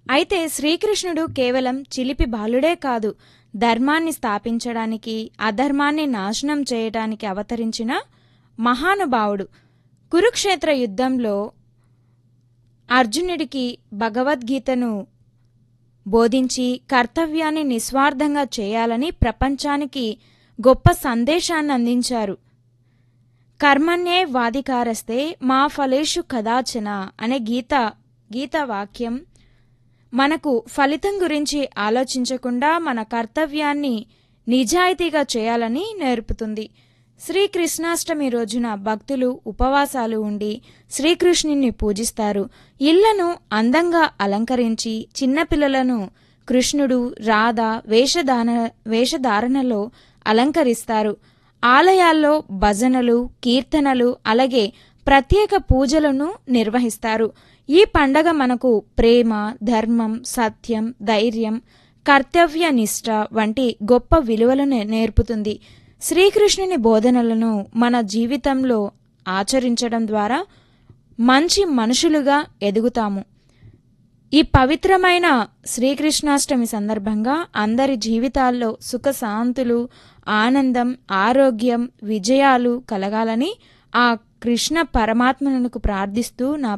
అయితే శ్రీకృష్ణుడు కేవలం చిలిపి బాలుడే కాదు ధర్మాన్ని స్థాపించడానికి అధర్మాన్ని నాశనం చేయడానికి అవతరించిన మహానుభావుడు కురుక్షేత్ర యుద్ధంలో అర్జునుడికి భగవద్గీతను బోధించి కర్తవ్యాన్ని నిస్వార్థంగా చేయాలని ప్రపంచానికి గొప్ప సందేశాన్ని అందించారు కర్మణ్యే వాదికారస్తే మా ఫలేషు కదాచన అనే గీత గీత వాక్యం మనకు ఫలితం గురించి ఆలోచించకుండా మన కర్తవ్యాన్ని నిజాయితీగా చేయాలని నేర్పుతుంది శ్రీకృష్ణాష్టమి రోజున భక్తులు ఉపవాసాలు ఉండి శ్రీకృష్ణుని పూజిస్తారు ఇళ్లను అందంగా అలంకరించి చిన్నపిల్లలను కృష్ణుడు రాధ వేషధాన వేషధారణలో అలంకరిస్తారు ఆలయాల్లో భజనలు కీర్తనలు అలాగే ప్రత్యేక పూజలను నిర్వహిస్తారు ఈ పండగ మనకు ప్రేమ ధర్మం సత్యం ధైర్యం కర్తవ్య నిష్ట వంటి గొప్ప విలువలను నేర్పుతుంది శ్రీకృష్ణుని బోధనలను మన జీవితంలో ఆచరించడం ద్వారా మంచి మనుషులుగా ఎదుగుతాము ఈ పవిత్రమైన శ్రీకృష్ణాష్టమి సందర్భంగా అందరి జీవితాల్లో సుఖశాంతులు ఆనందం ఆరోగ్యం విజయాలు కలగాలని ఆ కృష్ణ పరమాత్మనకు ప్రార్థిస్తూ నా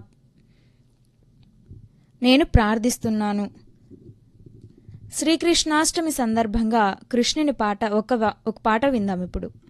నేను ప్రార్థిస్తున్నాను శ్రీకృష్ణాష్టమి సందర్భంగా కృష్ణుని పాట ఒక వ- ఒక పాట విందాం ఇప్పుడు